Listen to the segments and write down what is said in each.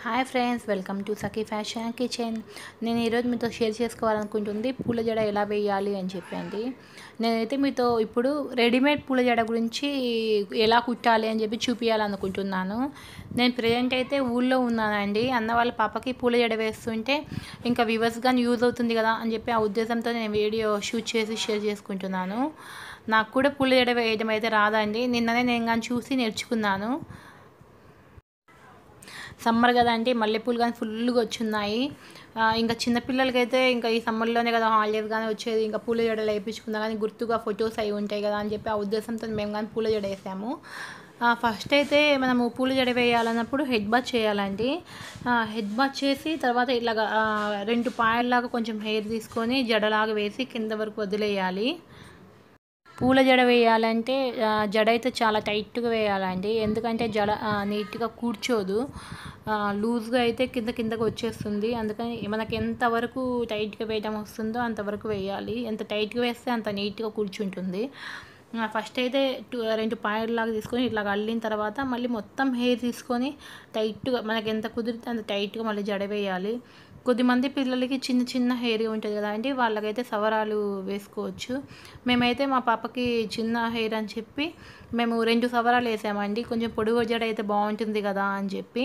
hi friends welcome to Sakhi fashion kitchen నేను ఈరోజు మీతో షేర్ చేసుకోవాలనుకుంటుంది పూల జడ ఎలా వేయాలి అని చెప్పండి నేనైతే మీతో ఇప్పుడు రెడీమేడ్ పూల జడ గురించి ఎలా కుట్టాలి అని చెప్పి చూపించాలనుకుంటున్నాను నేను ప్రజెంట్ అయితే ఊళ్ళో ఉన్నానండి అన్న వాళ్ళ పాపకి పూల జడ వేస్తుంటే ఇంకా వ్యూవర్స్ కానీ యూజ్ అవుతుంది కదా అని చెప్పి ఆ ఉద్దేశంతో నేను వీడియో షూట్ చేసి షేర్ చేసుకుంటున్నాను నాకు కూడా పూల జడ వేయడం అయితే రాదండి నిన్ననే నేను కానీ చూసి నేర్చుకున్నాను సమ్మర్ కదా అంటే మల్లెపూలు కానీ ఫుల్గా వచ్చున్నాయి ఆ, ఇంకా చిన్నపిల్లలకైతే ఇంకా ఈ సమ్మర్లోనే కదా హాలిడేస్ కానీ వచ్చేది ఇంకా పూల జడలు వేయించుకుందా కానీ గుర్తుగా ఫొటోస్ అవి ఉంటాయి కదా అని చెప్పి ఆ ఉద్దేశంతో మేము కానీ పూల జడ వేసాము ఫస్ట్ అయితే మనము పూల జడ వేయాలన్నప్పుడు హెడ్ బాత్ చేయాలండి హెడ్ బాత్ చేసి తర్వాత ఇలాగా ఆ, రెండు పాయల్లాగా కొంచెం హెయిర్ తీసుకొని జడలాగా వేసి కింద వరకు వదిలేయాలి పూల జడ వేయాలంటే ఆ, జడ అయితే చాలా టైట్గా వేయాలండి ఎందుకంటే జడ ఆ, నీట్గా కూర్చోదు ఆ, లూజ్గా అయితే కింద కిందకు వచ్చేస్తుంది అందుకని మనకి ఎంతవరకు టైట్గా వేయడం వస్తుందో అంతవరకు వేయాలి ఎంత టైట్గా వేస్తే అంత నీట్గా కూర్చుంటుంది ఆ, ఫస్ట్ అయితే టూ రెండు పాయల్లాగా తీసుకొని ఇట్లా అల్లిన తర్వాత మళ్ళీ మొత్తం హెయిర్ తీసుకొని టైట్గా మనకి ఎంత కుదిరితే అంత టైట్గా మళ్ళీ జడ వేయాలి కొద్దిమంది పిల్లలకి చిన్న చిన్న హెయిర్ ఉంటుంది కదా అండి వాళ్ళకైతే సవరాలు వేసుకోవచ్చు మేమైతే మా పాపకి చిన్న హెయిర్ అని చెప్పి మేము రెండు సవరాలు వేసామండి కొంచెం పొడుగు జడ అయితే బాగుంటుంది కదా అని చెప్పి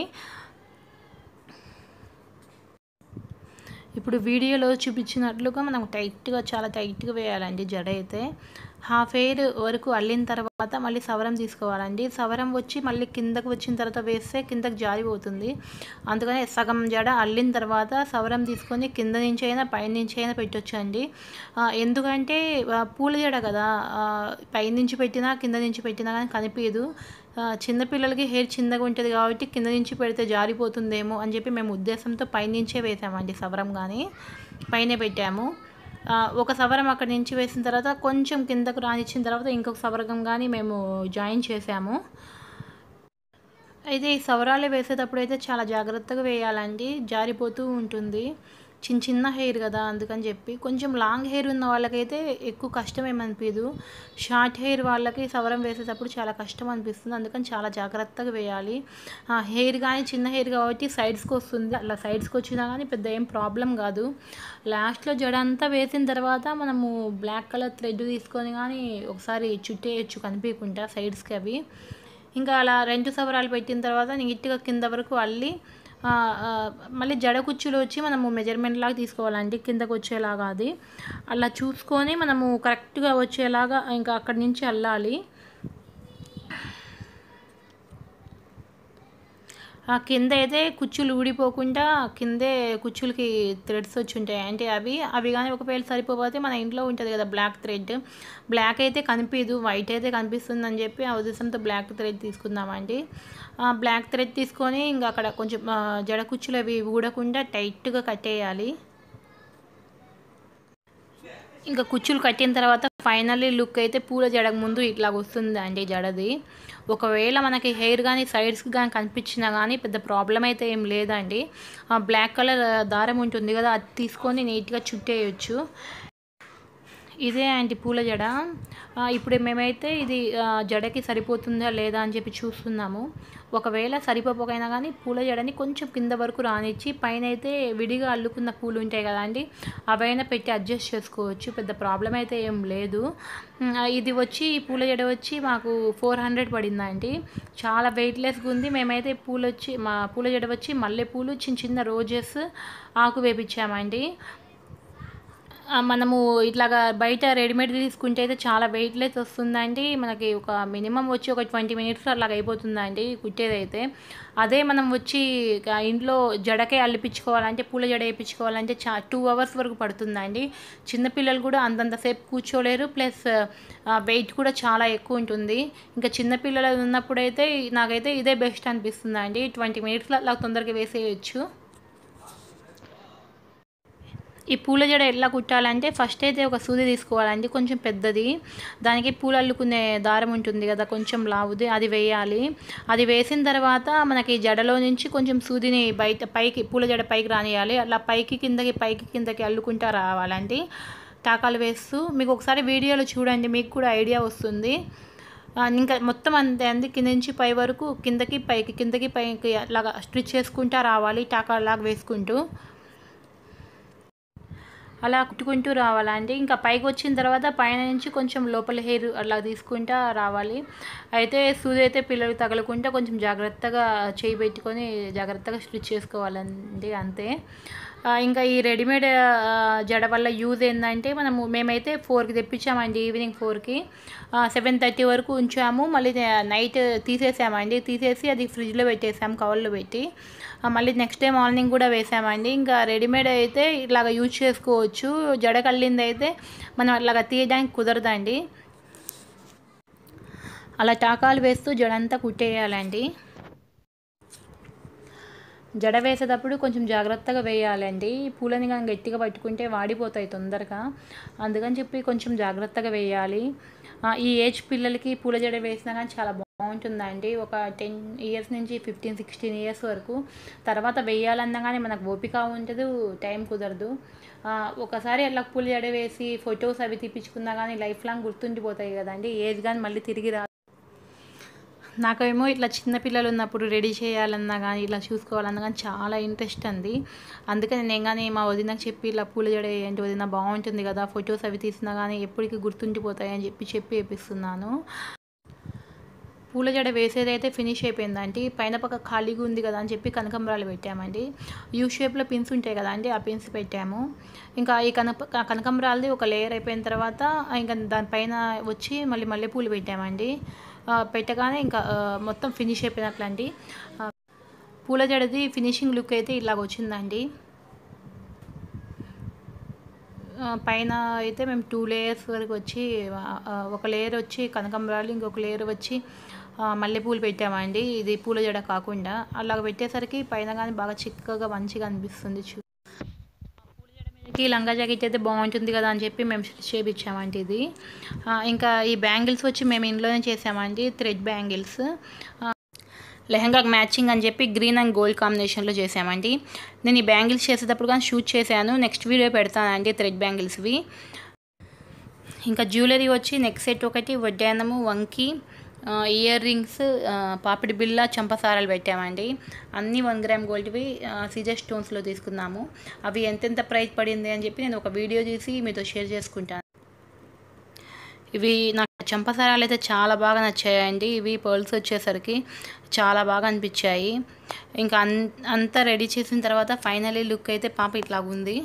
ఇప్పుడు వీడియోలో చూపించినట్లుగా మనం టైట్గా చాలా టైట్గా వేయాలండి జడ అయితే హాఫ్ హెయిర్ వరకు అల్లిన తర్వాత మళ్ళీ సవరం తీసుకోవాలండి సవరం వచ్చి మళ్ళీ కిందకు వచ్చిన తర్వాత వేస్తే కిందకు జారిపోతుంది అందుకని సగం జడ అల్లిన తర్వాత సవరం తీసుకొని కింద నుంచి అయినా పైన నుంచి అయినా పెట్టొచ్చండి ఆ, ఎందుకంటే ఆ, పూల జడ కదా ఆ, పైనుంచి పెట్టినా కింద నుంచి పెట్టినా కానీ కనిపించదు ఆ, చిన్నపిల్లలకి హెయిర్ చిన్నగా ఉంటుంది కాబట్టి కింద నుంచి పెడితే జారిపోతుందేమో అని చెప్పి మేము ఉద్దేశంతో పైనుంచే వేసామండి సవరం కానీ పైనే పెట్టాము ఆ, ఒక సవరం అక్కడి నుంచి వేసిన తర్వాత కొంచెం కిందకు రానిచ్చిన తర్వాత ఇంకొక సవరం కానీ మేము జాయిన్ చేసాము అయితే ఈ సవరాలు వేసేటప్పుడు అయితే చాలా జాగ్రత్తగా వేయాలండి జారిపోతూ ఉంటుంది చిన్న చిన్న హెయిర్ కదా అందుకని చెప్పి కొంచెం లాంగ్ హెయిర్ ఉన్న వాళ్ళకైతే ఎక్కువ కష్టం ఏమనిపించదు షార్ట్ హెయిర్ వాళ్ళకి సవరం వేసేటప్పుడు చాలా కష్టం అనిపిస్తుంది అందుకని చాలా జాగ్రత్తగా వేయాలి ఆ హెయిర్ కానీ చిన్న హెయిర్ కాబట్టి సైడ్స్కి వస్తుంది అలా సైడ్స్కి వచ్చినా కానీ పెద్ద ఏం ప్రాబ్లం కాదు లాస్ట్లో జడ అంతా వేసిన తర్వాత మనము బ్లాక్ కలర్ థ్రెడ్ తీసుకొని కానీ ఒకసారి చుట్టేయచ్చు కనిపించకుండా సైడ్స్కి అవి ఇంకా అలా రెండు సవరాలు పెట్టిన తర్వాత నీట్గా కింద వరకు అల్లి ఆ, ఆ, మళ్ళీ జడ కుచ్చులు వచ్చి మనము మెజర్మెంట్ లాగా తీసుకోవాలండి కిందకు వచ్చేలాగా అది అలా చూసుకొని మనము కరెక్ట్గా వచ్చేలాగా ఇంకా అక్కడి నుంచి అల్లాలి ఆ కింద అయితే కుచ్చులు ఊడిపోకుండా కిందే కుచ్చులకి థ్రెడ్స్ వచ్చి ఉంటాయి అంటే అవి అవి కానీ ఒకవేళ సరిపోతే మన ఇంట్లో ఉంటుంది కదా బ్లాక్ థ్రెడ్ బ్లాక్ అయితే కనిపించదు వైట్ అయితే కనిపిస్తుంది అని చెప్పి ఆ ఉద్దేశంతో బ్లాక్ థ్రెడ్ తీసుకుందామండి ఆ బ్లాక్ థ్రెడ్ తీసుకొని ఇంకా అక్కడ కొంచెం ఆ, జడ కుచ్చులు అవి ఊడకుండా టైట్గా కట్టేయాలి ఇంకా కుచ్చులు కట్టిన తర్వాత ఫైనల్లీ లుక్ అయితే పూల జడకు ముందు ఇట్లా వస్తుంది అండి జడది ఒకవేళ మనకి హెయిర్ కానీ సైడ్స్కి కానీ కనిపించినా కానీ పెద్ద ప్రాబ్లం అయితే ఏం లేదండి ఆ బ్లాక్ కలర్ దారం ఉంటుంది కదా అది తీసుకొని నీట్గా చుట్టేయచ్చు ఇదే అండి పూల జడ ఆ, ఇప్పుడు మేమైతే ఇది ఆ, జడకి సరిపోతుందా లేదా అని చెప్పి చూస్తున్నాము ఒకవేళ సరిపోకపోయినా కానీ పూల జడని కొంచెం కింద వరకు రానిచ్చి పైన అయితే విడిగా అల్లుకున్న పూలు ఉంటాయి కదా అండి అవైనా పెట్టి అడ్జస్ట్ చేసుకోవచ్చు పెద్ద ప్రాబ్లం అయితే ఏం లేదు ఉమ్, ఆ, ఇది వచ్చి ఈ పూల జడ వచ్చి మాకు ఫోర్ హండ్రెడ్ పడిందండి చాలా వెయిట్లెస్గా ఉంది మేమైతే పూలు వచ్చి మా పూల జడ వచ్చి మల్లెపూలు చిన్న చిన్న రోజెస్ ఆకు వేపించామండి ఆ, మనము ఇట్లాగా బయట రెడీమేడ్ తీసుకుంటే అయితే చాలా వెయిట్లెస్ వస్తుందండి మనకి ఒక మినిమం వచ్చి ఒక ట్వంటీ మినిట్స్ అలాగ అయిపోతుందండి కుట్టేదైతే అదే మనం వచ్చి ఇక ఇంట్లో జడకే అల్లిపించుకోవాలంటే పూల జడ వేయించుకోవాలంటే చా టూ అవర్స్ వరకు పడుతుందండి చిన్నపిల్లలు కూడా అంతంతసేపు కూర్చోలేరు ప్లస్ వెయిట్ కూడా చాలా ఎక్కువ ఉంటుంది ఇంకా చిన్నపిల్లలు ఉన్నప్పుడైతే నాకైతే ఇదే బెస్ట్ అనిపిస్తుందండి ట్వంటీ మినిట్స్లో అలా తొందరగా వేసేయచ్చు ఈ పూల జడ ఎలా కుట్టాలంటే ఫస్ట్ అయితే ఒక సూది తీసుకోవాలండి కొంచెం పెద్దది దానికి పూలు అల్లుకునే దారం ఉంటుంది కదా కొంచెం లావుది అది వేయాలి అది వేసిన తర్వాత మనకి జడలో నుంచి కొంచెం సూదిని బయట పైకి పూల జడ పైకి రానియాలి అలా పైకి కిందకి పైకి కిందకి అల్లుకుంటా రావాలండి టాకాలు వేస్తూ మీకు ఒకసారి వీడియోలో చూడండి మీకు కూడా ఐడియా వస్తుంది ఆ, ఇంకా మొత్తం అంతే అండి కింద నుంచి పై వరకు కిందకి పైకి కిందకి పైకి అలాగా స్టిచ్ చేసుకుంటా రావాలి టాకా లాగా వేసుకుంటూ అలా కుట్టుకుంటూ రావాలండి ఇంకా పైకి వచ్చిన తర్వాత పైన నుంచి కొంచెం లోపల హెయిర్ అలా తీసుకుంటా రావాలి అయితే సూది అయితే పిల్లలు తగలకుండా కొంచెం జాగ్రత్తగా చేయి పెట్టుకొని జాగ్రత్తగా స్టిచ్ చేసుకోవాలండి అంతే ఆ, ఇంకా ఈ రెడీమేడ్ ఆ, జడ వల్ల యూజ్ ఏంటంటే మనము మేమైతే ఫోర్కి తెప్పించామండి ఈవినింగ్ ఫోర్కి సెవెన్ థర్టీ వరకు ఉంచాము మళ్ళీ నైట్ తీసేసామండి తీసేసి అది ఫ్రిడ్జ్లో పెట్టేసాము కవర్లో పెట్టి ఆ, మళ్ళీ నెక్స్ట్ డే మార్నింగ్ కూడా వేసామండి ఇంకా రెడీమేడ్ అయితే ఇలాగ యూజ్ చేసుకోవచ్చు జడ కళ్ళింది అయితే మనం అట్లాగా తీయడానికి కుదరదండి అలా టాకాలు వేస్తూ జడంతా కుట్టేయాలండి జడ వేసేటప్పుడు కొంచెం జాగ్రత్తగా వేయాలండి పూలని కానీ గట్టిగా పట్టుకుంటే వాడిపోతాయి తొందరగా అందుకని చెప్పి కొంచెం జాగ్రత్తగా వేయాలి ఆ, ఈ ఏజ్ పిల్లలకి పూల జడ వేసినా కానీ చాలా బాగుంటుందండి ఒక టెన్ ఇయర్స్ నుంచి ఫిఫ్టీన్ సిక్స్టీన్ ఇయర్స్ వరకు తర్వాత వేయాలన్నా కానీ మనకు ఓపిక ఉండదు టైం కుదరదు ఆ, ఒకసారి అలా పూల జడ వేసి ఫొటోస్ అవి తీపించుకున్నా కానీ లైఫ్ లాంగ్ గుర్తుండిపోతాయి కదండి ఏజ్ కానీ మళ్ళీ తిరిగి రా నాకేమో ఇట్లా చిన్న పిల్లలు ఉన్నప్పుడు రెడీ చేయాలన్నా కానీ ఇలా చూసుకోవాలన్నా కానీ చాలా ఇంట్రెస్ట్ అండి అందుకని నేను కానీ మా వదినకు చెప్పి ఇలా పూల జడ ఏంటి వదిన బాగుంటుంది కదా ఫొటోస్ అవి తీసినా కానీ ఎప్పటికీ గుర్తుండిపోతాయి అని చెప్పి చెప్పి వేపిస్తున్నాను పూల జడ వేసేదైతే ఫినిష్ అయిపోయిందండి పైన పక్క ఖాళీగా ఉంది కదా అని చెప్పి కనకంబరాలు పెట్టామండి యూ షేప్లో పిన్స్ ఉంటాయి కదా అండి ఆ పిన్స్ పెట్టాము ఇంకా ఈ కనక ఆ కనకంబరాలది ఒక లేయర్ అయిపోయిన తర్వాత ఇంకా దానిపైన వచ్చి మళ్ళీ మల్లెపూలు పెట్టామండి ఆ, పెట్టగానే ఇంకా ఆ, మొత్తం ఫినిష్ అయిపోయినట్లండి ఆ, పూల జడది ఫినిషింగ్ లుక్ అయితే ఇలాగ వచ్చిందండి ఆ, పైన అయితే మేము టూ లేయర్స్ వరకు వచ్చి ఆ, ఆ, ఒక లేయర్ వచ్చి కనకాంబరాలు ఇంకొక లేయర్ వచ్చి ఆ, మల్లెపూలు పెట్టామండి ఇది పూల జడ కాకుండా అలాగ పెట్టేసరికి పైన కానీ బాగా చిక్కగా మంచిగా అనిపిస్తుంది చూ ఈ లంగా జాకెట్ అయితే బాగుంటుంది కదా అని చెప్పి మేము స్టిచ్ చేయించామండి ఇది ఆ, ఇంకా ఈ బ్యాంగిల్స్ వచ్చి మేము ఇంట్లోనే చేసామండి థ్రెడ్ బ్యాంగిల్స్ లెహంగాకి మ్యాచింగ్ అని చెప్పి గ్రీన్ అండ్ గోల్డ్ కాంబినేషన్లో చేసామండి నేను ఈ బ్యాంగిల్స్ చేసేటప్పుడు కానీ షూట్ చేశాను నెక్స్ట్ వీడియో పెడతానండి థ్రెడ్ బ్యాంగిల్స్వి ఇంకా జ్యువెలరీ వచ్చి నెక్ సెట్ ఒకటి వడ్డానము వంకి ఇయర్ రింగ్స్ పాపిడి బిళ్ళ చంపసారాలు పెట్టామండి అన్నీ వన్ గ్రామ్ గోల్డ్వి సీజర్ స్టోన్స్లో తీసుకున్నాము అవి ఎంతెంత ప్రైస్ పడింది అని చెప్పి నేను ఒక వీడియో తీసి మీతో షేర్ చేసుకుంటాను ఇవి నాకు చంపసారాలు అయితే చాలా బాగా నచ్చాయండి ఇవి పర్ల్స్ వచ్చేసరికి చాలా బాగా అనిపించాయి ఇంకా అన్ అంతా రెడీ చేసిన తర్వాత ఫైనలీ లుక్ అయితే పాప ఇట్లా ఉంది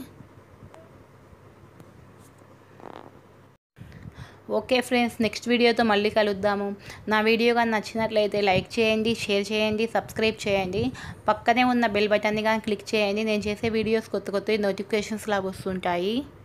ఓకే ఫ్రెండ్స్ నెక్స్ట్ వీడియోతో మళ్ళీ కలుద్దాము నా వీడియో కానీ నచ్చినట్లయితే లైక్ చేయండి షేర్ చేయండి సబ్స్క్రైబ్ చేయండి పక్కనే ఉన్న బెల్ బటన్ని కానీ క్లిక్ చేయండి నేను చేసే వీడియోస్ కొత్త కొత్త నోటిఫికేషన్స్ లాగా వస్తుంటాయి